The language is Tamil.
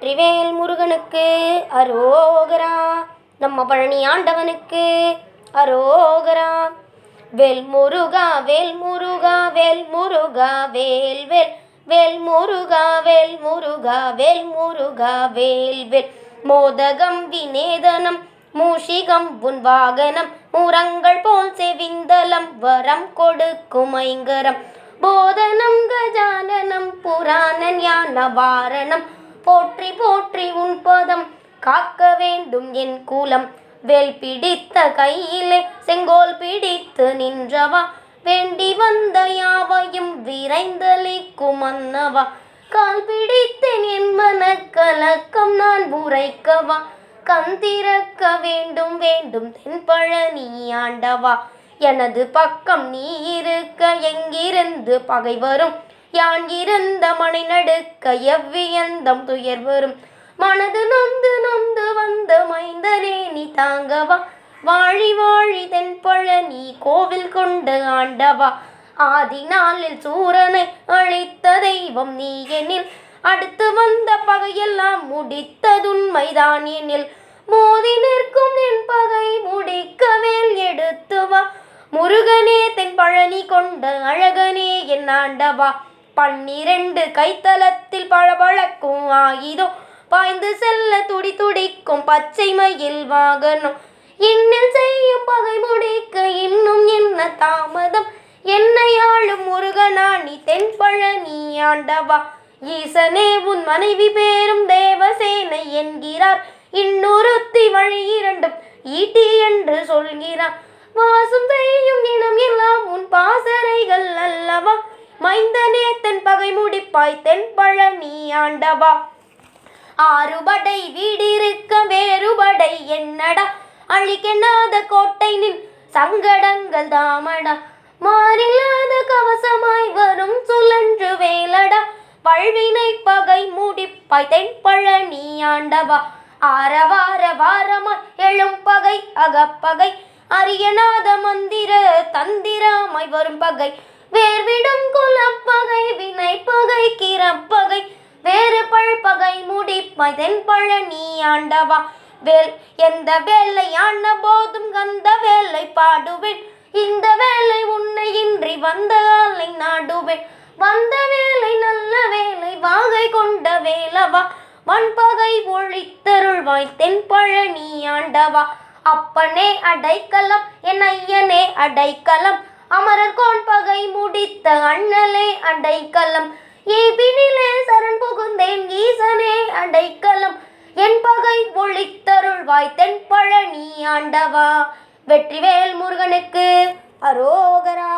வெற்றிவேல் முருகனுக்கு அரோகரா நம்ம பழனி ஆண்டவனுக்கு அரோகரா வேல் முருகா வேல் முருகா வேல் முருகா வேல் வேல் வேல் முருகா வேல் முருகா வேல் முருகா வேல் வேல் மோதகம் விநேதனம் மூஷிகம் உன் வாகனம் முரங்கள் போல் செவிந்தலம் வரம் கொடுக்கும் ஐங்கரம் போதனம் கஜானனம் புராணன் யான வாரணம் போற்றி போற்றி உன் பதம் காக்க வேண்டும் என் கூலம் வேல் பிடித்த கையிலே செங்கோல் பிடித்து நின்றவா வேண்டி வந்த யாவையும் விரைந்தளிக்கும் மன்னவா கால் பிடித்தேன் என் மனக்கலக்கம் நான் உரைக்கவா கண் திறக்க வேண்டும் வேண்டும் தென்பழனி ஆண்டவா எனது பக்கம் நீ இருக்க எங்கிருந்து பகை வரும் யான் இருந்த மனை நடுக்க எவ்வியந்தம் துயர் வரும் மனது நொந்து நொந்து வந்த மைந்தனே நீ தாங்கவா வாழி வாழி தென்பழனி கோவில் கொண்டு ஆண்டவா ஆதி நாளில் சூரனை அழித்த தெய்வம் நீ எனில் அடுத்து வந்த பகையெல்லாம் முடித்ததுண்மைதான் எனில் மோதி நிற்கும் என் பகை முடிக்கவேல் எடுத்து வா முருகனே தென் பழனி கொண்ட அழகனே என் ஆண்டவா பன்னிரண்டு கைத்தலத்தில் பளபளக்கும் ஆயுதம் பாய்ந்து செல்ல துடி துடிக்கும் பச்சை மயில் வாகனம் என்னில் செய்யும் பகை முடிக்க இன்னும் என்ன தாமதம் என்னை ஆளும் முருகனா நீ தென்பழனி ஆண்டவா ஈசனே உன் மனைவி பேரும் தேவசேனை என்கிறார் இன்னொருத்தி வழி இரண்டும் ஈட்டி என்று சொல்கிறார் வாசம் செய்யும் இனம் எல்லாம் உன் பாசறைகள் அல்லவா மைந்தனே தென் பகை முடிப்பாய் தென்பழனி ஆண்டவா ஆறுபடை வீடிருக்க வேறுபடை என்னடா அழிக்கெண்ணாத கோட்டை நின் சங்கடங்கள் தாமடா மாறில்லாத கவசமாய் வரும் சுழன்று வேலடா பழ்வினை பகை முடிப்பாய் தென்பழனி ஆண்டவா ஆரவார வாரமாய் எழும் பகை அகப்பகை அரியநாத மந்திர தந்திரமாய் வரும் பகை வேர்விடும் குலப்பகை வினை பகை கிரப்பகை வேறு பழ்பகை முடிப்பாய் தென்பழனி ஆண்டவா வேல் எந்த வேலை ஆன போதும் கந்த வேலை பாடுவேன் இந்த வேலை உன்னை இன்றி வந்த ஆளை நாடுவேன் வந்த வேலை நல்ல வேலை வாகை கொண்ட வேலவா வன்பகை ஒழித்தருள்வாய் தென்பழனி ஆண்டவா அப்பனே அடைக்கலம் என் ஐயனே அடைக்கலம் அமரர் கோன் பகை முடித்த அண்ணலே அடைக்கலம் ஏபினிலே சரண் புகுந்தேன் ஈசனே அடைக்கலம் என் பகை ஒழித்தருள்வாய் தென்பழனி ஆண்டவா வெற்றிவேல் முருகனுக்கு அரோகரா